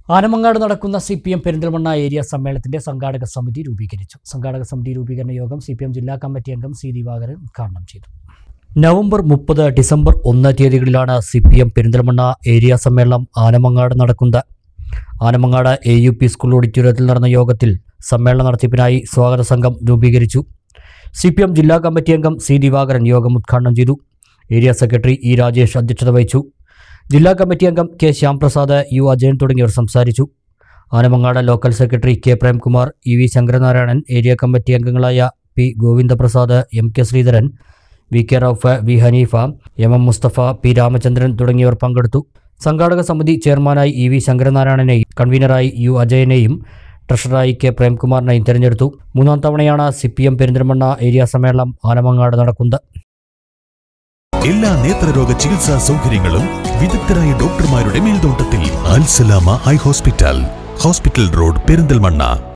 ആനമങ്ങാട് നടക്കുന്ന C P M Perinthalmanna area സമ്മേളനത്തിന്റെ സംഘാടക സമിതി രൂപീകരിച്ചു സംഘാടക സമിതി രൂപീകരണ യോഗം സി പി എം ജില്ലാ കമ്മിറ്റി അംഗം സി ദിവാകരൻ ഉദ്ഘാടനം ചെയ്തു നവംബർ മുപ്പത് ഡിസംബർ ഒന്ന് തീയതികളിലാണ് C P M Perinthalmanna area സമ്മേളനം ആനമങ്ങാട് നടക്കുന്നത് Anamangad A U P school ഓഡിറ്റോറിയത്തിൽ നടന്ന യോഗത്തിൽ സമ്മേളന നടത്തിപ്പിനായി സ്വാഗത സംഘം രൂപീകരിച്ചു സി പി എം ജില്ലാ കമ്മിറ്റി അംഗം സി ദിവാകരൻ യോഗം ഉദ്ഘാടനം ചെയ്തു ഏരിയ സെക്രട്ടറി ഇ രാജേഷ് അധ്യക്ഷത വഹിച്ചു ജില്ലാ കമ്മിറ്റി അംഗം കെ ശ്യാംപ്രസാദ് യു അജയൻ തുടങ്ങിയവർ സംസാരിച്ചു Anamangad local secretary K Premkumar E V Sankaranarayanan area committee അംഗങ്ങളായ P Govindaprasad M K Sreedharan V K Rauf V Haneefa M M Mustafa P Ramachandran തുടങ്ങിയവർ പങ്കെടുത്തു സംഘാടക സമിതി ചെയർമാനായി ഇ വി ശങ്കരനാരായണനെയും കൺവീനറായി യു അജയനെയും ട്രഷററായി കെ പ്രേംകുമാറിനെയും തെരഞ്ഞെടുത്തു മൂന്നാം തവണയാണ് C P M Perinthalmanna area സമ്മേളനം ആനമങ്ങാട് നടക്കുന്നത് എല്ലാ നേത്രരോഗ ചികിത്സാ സൗകര്യങ്ങളും വിദഗ്ധരായ ഡോക്ടർമാരുടെ മേൽനോട്ടത്തിൽ Alsalama eye hospital hospital road Perinthalmanna